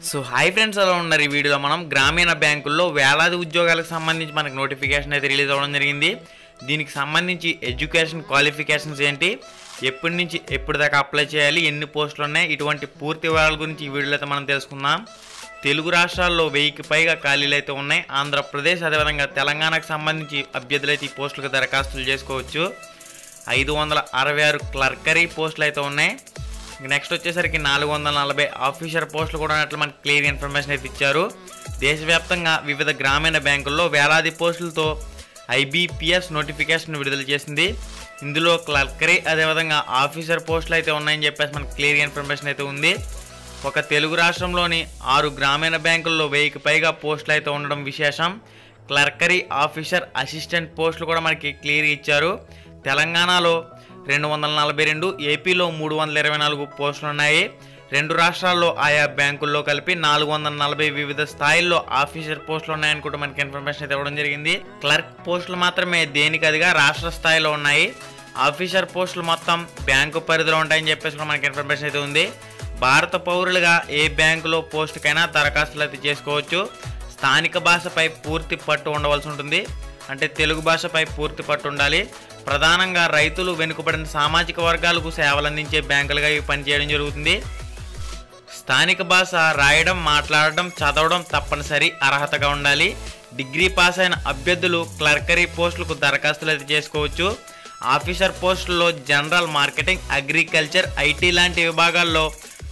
so hi friends అలా ఉన్నారు ఈ వీడియోలో మనం గ్రామీణ బ్యాంకుల్లో వేలాది ఉద్యోగాలకు సంబంధించి మనకు నోటిఫికేషన్ అయితే రిలీజ్ అవ్వడం జరిగింది దీనికి సంబంధించి ఎడ్యుకేషన్ క్వాలిఫికేషన్స్ ఏంటి ఎప్పటి నుంచి ఎప్పటి దాకా అప్లై చేయాలి ఎన్ని పోస్టులు ఉన్నాయి ఇటువంటి పూర్తి వివరాల గురించి ఈ వీడియోలో అయితే మనం తెలుసుకుందాం తెలుగు రాష్ట్రాల్లో వెయ్యికి పైగా ఖాళీలు అయితే ఉన్నాయి ఆంధ్రప్రదేశ్ అదేవిధంగా తెలంగాణకు సంబంధించి అభ్యర్థులు అయితే ఈ పోస్టులకు దరఖాస్తులు చేసుకోవచ్చు ఐదు వందల అరవై ఆరు క్లర్కరీ పోస్టులు అయితే ఉన్నాయి నెక్స్ట్ వచ్చేసరికి నాలుగు వందల నలభై ఆఫీసర్ పోస్టులు కూడా ఉన్నట్లు మనకి క్లియర్ ఇన్ఫర్మేషన్ అయితే ఇచ్చారు దేశవ్యాప్తంగా వివిధ గ్రామీణ బ్యాంకుల్లో వేలాది పోస్టులతో ఐబీపీఎస్ నోటిఫికేషన్ విడుదల చేసింది ఇందులో క్లర్కరీ అదేవిధంగా ఆఫీసర్ పోస్టులు అయితే ఉన్నాయని చెప్పేసి మనకి క్లియర్ ఇన్ఫర్మేషన్ అయితే ఉంది ఒక తెలుగు రాష్ట్రంలోని ఆరు గ్రామీణ బ్యాంకుల్లో వెయ్యికి పైగా పోస్టులు అయితే ఉండడం విశేషం క్లర్కరీ ఆఫీసర్ అసిస్టెంట్ పోస్టులు కూడా మనకి క్లియర్ ఇచ్చారు తెలంగాణలో రెండు వందల నలభై రెండు ఏపీలో మూడు వందల ఇరవై నాలుగు పోస్టులు ఉన్నాయి రెండు రాష్ట్రాల్లో ఆయా బ్యాంకుల్లో కలిపి నాలుగు వందల నలభై వివిధ స్థాయిల్లో ఆఫీసర్ పోస్టులు ఉన్నాయని కూడా మనకి ఇన్ఫర్మేషన్ అయితే ఇవ్వడం జరిగింది క్లర్క్ పోస్టులు మాత్రమే దేనికి అదిగా రాష్ట్ర స్థాయిలో ఉన్నాయి ఆఫీసర్ పోస్టులు మొత్తం బ్యాంకు పరిధిలో ఉంటాయని చెప్పేసి కూడా మనకి ఇన్ఫర్మేషన్ అయితే ఉంది భారత పౌరులుగా ఏ బ్యాంకులో పోస్టుకైనా దరఖాస్తులు అయితే చేసుకోవచ్చు స్థానిక భాషపై పూర్తి పట్టు ఉండవలసి ఉంటుంది అంటే తెలుగు భాషపై పూర్తి పట్టు ఉండాలి ప్రధానంగా రైతులు వెనుకబడిన సామాజిక వర్గాలకు సేవలు అందించే బ్యాంకులుగా ఇవి పనిచేయడం జరుగుతుంది స్థానిక భాష రాయడం మాట్లాడడం చదవడం తప్పనిసరి అర్హతగా ఉండాలి డిగ్రీ పాస్ అయిన అభ్యర్థులు క్లర్కరీ పోస్టులకు దరఖాస్తులు అయితే చేసుకోవచ్చు ఆఫీసర్ పోస్టుల్లో జనరల్ మార్కెటింగ్ అగ్రికల్చర్ ఐటీ లాంటి విభాగాల్లో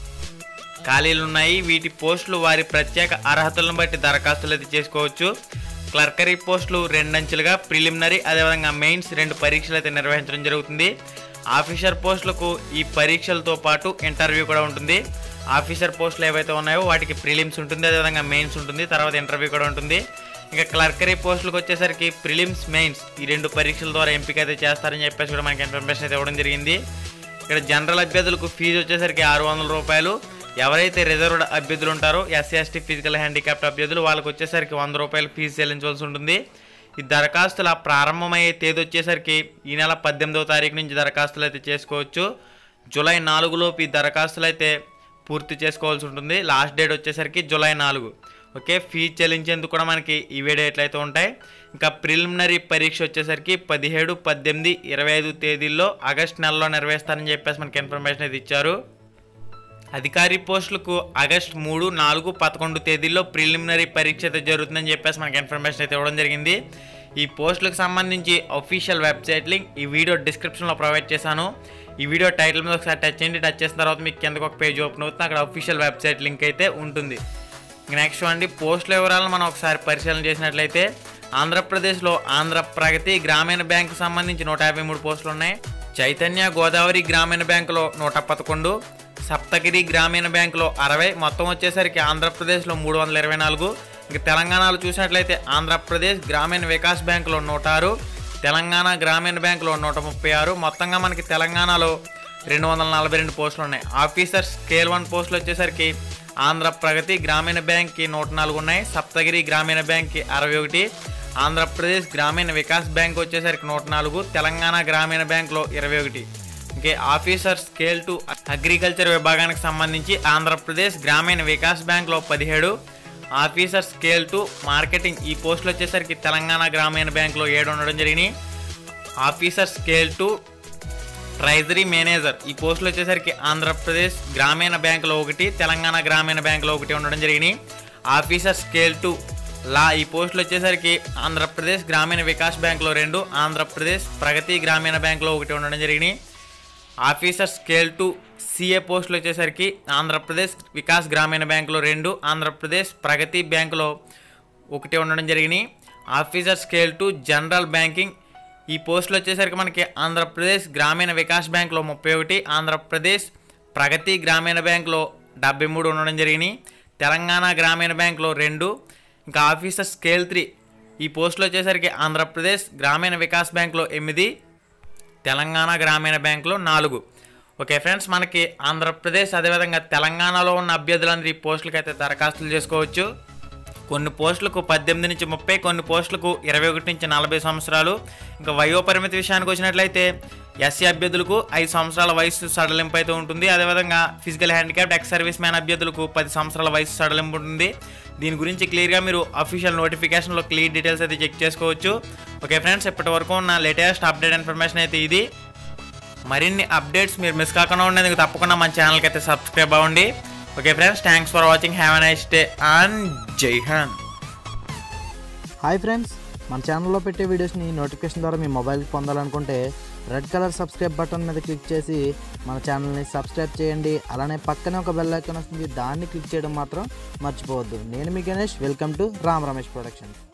ఖాళీలు ఉన్నాయి వీటి పోస్టులు వారి ప్రత్యేక అర్హతలను బట్టి దరఖాస్తులు అయితే చేసుకోవచ్చు క్లర్కరీ పోస్టులు రెండంచెలుగా ప్రిలిమినరీ అదేవిధంగా మెయిన్స్ రెండు పరీక్షలు అయితే నిర్వహించడం జరుగుతుంది ఆఫీసర్ పోస్టులకు ఈ పరీక్షలతో పాటు ఇంటర్వ్యూ కూడా ఉంటుంది ఆఫీసర్ పోస్టులు ఏవైతే ఉన్నాయో వాటికి ప్రిలిమ్స్ ఉంటుంది అదేవిధంగా మెయిన్స్ ఉంటుంది తర్వాత ఇంటర్వ్యూ కూడా ఉంటుంది ఇంకా క్లర్కరీ పోస్టులకు వచ్చేసరికి ప్రిలిమ్స్ మెయిన్స్ ఈ రెండు పరీక్షల ద్వారా ఎంపిక అయితే చేస్తారని చెప్పేసి కూడా మనకి ఇన్ఫర్మేషన్ అయితే ఇవ్వడం జరిగింది ఇక్కడ జనరల్ అభ్యర్థులకు ఫీజు వచ్చేసరికి ఆరు వందల రూపాయలు ఎవరైతే రిజర్వ్డ్ అభ్యర్థులు ఉంటారో ఎస్సీ ఎస్టీ ఫిజికల్ హ్యాండిక్యాప్ట్ అభ్యర్థులు వాళ్ళకి వచ్చేసరికి వంద రూపాయలు ఫీజు చెల్లించవలసి ఉంటుంది ఈ దరఖాస్తుల ప్రారంభమయ్యే తేదీ వచ్చేసరికి ఈ నెల పద్దెనిమిదవ తారీఖు నుంచి దరఖాస్తులు అయితే చేసుకోవచ్చు జూలై నాలుగులోపు ఈ దరఖాస్తులు అయితే పూర్తి చేసుకోవాల్సి ఉంటుంది లాస్ట్ డేట్ వచ్చేసరికి జూలై నాలుగు ఓకే ఫీజు చెల్లించేందుకు కూడా మనకి ఇవే డేట్లు అయితే ఉంటాయి ఇంకా ప్రిలిమినరీ పరీక్ష వచ్చేసరికి పదిహేడు పద్దెనిమిది ఇరవై ఐదు తేదీల్లో ఆగస్ట్ నెలలో నిర్వహిస్తారని చెప్పేసి మనకి ఇన్ఫర్మేషన్ అయితే ఇచ్చారు అధికారి పోస్టులకు ఆగస్ట్ మూడు నాలుగు పదకొండు తేదీల్లో ప్రిలిమినరీ పరీక్ష అయితే జరుగుతుందని చెప్పేసి మనకి ఇన్ఫర్మేషన్ అయితే ఇవ్వడం జరిగింది ఈ పోస్టులకు సంబంధించి అఫీషియల్ వెబ్సైట్ లింక్ ఈ వీడియో డిస్క్రిప్షన్లో ప్రొవైడ్ చేశాను ఈ వీడియో టైటిల్ మీద ఒకసారి టచ్ చేయండి టచ్ చేసిన తర్వాత మీకు కిందకు ఒక పేజ్ ఓపెన్ అవుతుంది అక్కడ అఫీషియల్ వెబ్సైట్ లింక్ అయితే ఉంటుంది నెక్స్ట్ అండి పోస్టుల వివరాలను మనం ఒకసారి పరిశీలన చేసినట్లయితే ఆంధ్రప్రదేశ్లో ఆంధ్ర ప్రగతి గ్రామీణ బ్యాంకు సంబంధించి నూట యాభై మూడు పోస్టులు ఉన్నాయి చైతన్య గోదావరి గ్రామీణ బ్యాంకులో నూట పదకొండు సప్తగిరి గ్రామీణ బ్యాంకులో అరవై మొత్తం వచ్చేసరికి ఆంధ్రప్రదేశ్లో మూడు వందల ఇరవై నాలుగు ఇక తెలంగాణలో చూసినట్లయితే ఆంధ్రప్రదేశ్ గ్రామీణ వికాస్ బ్యాంకులో నూట ఆరు తెలంగాణ గ్రామీణ బ్యాంకులో నూట ముప్పై ఆరు మొత్తంగా మనకి తెలంగాణలో రెండు వందల నలభై రెండు పోస్టులు ఉన్నాయి ఆఫీసర్ స్కేల్ వన్ పోస్టులు వచ్చేసరికి ఆంధ్ర ప్రగతి గ్రామీణ బ్యాంక్కి నూట నాలుగు ఉన్నాయి సప్తగిరి గ్రామీణ బ్యాంక్కి అరవై ఒకటి ఆంధ్రప్రదేశ్ గ్రామీణ వికాస్ బ్యాంక్ వచ్చేసరికి నూట నాలుగు తెలంగాణ గ్రామీణ బ్యాంక్లో ఇరవై ఒకటి ఇంకే ఆఫీసర్ స్కేల్ టు అగ్రికల్చర్ విభాగానికి సంబంధించి ఆంధ్రప్రదేశ్ గ్రామీణ వికాస్ బ్యాంక్లో పదిహేడు ఆఫీసర్ స్కేల్ టు మార్కెటింగ్ ఈ పోస్టులు వచ్చేసరికి తెలంగాణ గ్రామీణ బ్యాంక్లో ఏడు ఉండడం జరిగినాయి officer scale two treasury manager ఈ పోస్టులు వచ్చేసరికి ఆంధ్రప్రదేశ్ గ్రామీణ బ్యాంకులో ఒకటి తెలంగాణ గ్రామీణ బ్యాంకులో ఒకటి ఉండడం జరిగినాయి ఆఫీసర్ స్కేల్ టు లా ఈ పోస్టులు వచ్చేసరికి ఆంధ్రప్రదేశ్ గ్రామీణ వికాస్ బ్యాంకులో రెండు ఆంధ్రప్రదేశ్ ప్రగతి గ్రామీణ బ్యాంకులో ఒకటి ఉండడం జరిగినాయి ఆఫీసర్ స్కేల్ టు సిఏ పోస్టులు వచ్చేసరికి ఆంధ్రప్రదేశ్ వికాస్ గ్రామీణ బ్యాంకులో రెండు ఆంధ్రప్రదేశ్ ప్రగతి బ్యాంకులో ఒకటి ఉండడం జరిగినాయి officer scale two general banking ఈ పోస్టులు వచ్చేసరికి మనకి ఆంధ్రప్రదేశ్ గ్రామీణ వికాస్ బ్యాంక్లో ముప్పై ఒకటి ఆంధ్రప్రదేశ్ ప్రగతి గ్రామీణ బ్యాంక్లో డెబ్బై మూడు ఉండడం జరిగినాయి తెలంగాణ గ్రామీణ బ్యాంక్లో రెండు ఇంకా ఆఫీసర్ స్కేల్ త్రీ ఈ పోస్టులు వచ్చేసరికి ఆంధ్రప్రదేశ్ గ్రామీణ వికాస్ బ్యాంక్లో ఎనిమిది తెలంగాణ గ్రామీణ బ్యాంకులో నాలుగు ఓకే ఫ్రెండ్స్ మనకి ఆంధ్రప్రదేశ్ అదేవిధంగా తెలంగాణలో ఉన్న అభ్యర్థులందరూ ఈ పోస్టులకు అయితే దరఖాస్తులు చేసుకోవచ్చు కొన్ని పోస్టులకు పద్దెనిమిది నుంచి ముప్పై కొన్ని పోస్టులకు ఇరవై ఒకటి నుంచి నలభై సంవత్సరాలు ఇంకా వయోపరిమితి విషయానికి వచ్చినట్లయితే ఎస్సీ అభ్యర్థులకు ఐదు సంవత్సరాల వయసు సడలింపు అయితే ఉంటుంది అదేవిధంగా physical handicapped ex service man అభ్యర్థులకు పది సంవత్సరాల వయసు సడలింపు ఉంటుంది దీని గురించి క్లియర్గా మీరు అఫీషియల్ నోటిఫికేషన్లో క్లియర్ డీటెయిల్స్ అయితే చెక్ చేసుకోవచ్చు ఓకే ఫ్రెండ్స్ ఇప్పటి వరకు ఉన్న లేటెస్ట్ అప్డేట్ ఇన్ఫర్మేషన్ అయితే ఇది మరిన్ని అప్డేట్స్ మీరు మిస్ కాకుండా ఉండేందుకు తప్పకుండా మన ఛానల్కి అయితే సబ్స్క్రైబ్ అవ్వండి okay friends thanks for watching have a nice day and జై హాన్ హాయ్ ఫ్రెండ్స్ మన ఛానల్లో పెట్టే వీడియోస్ని నోటిఫికేషన్ ద్వారా మీ మొబైల్కి పొందాలనుకుంటే రెడ్ కలర్ సబ్స్క్రైబ్ బటన్ మీద క్లిక్ చేసి మన ఛానల్ని సబ్స్క్రైబ్ చేయండి అలానే పక్కనే ఒక బెల్ ఐకాన్ వస్తుంది దాన్ని క్లిక్ చేయడం మాత్రం మర్చిపోవద్దు నేను మీ Ganesh welcome to Ram Ramesh production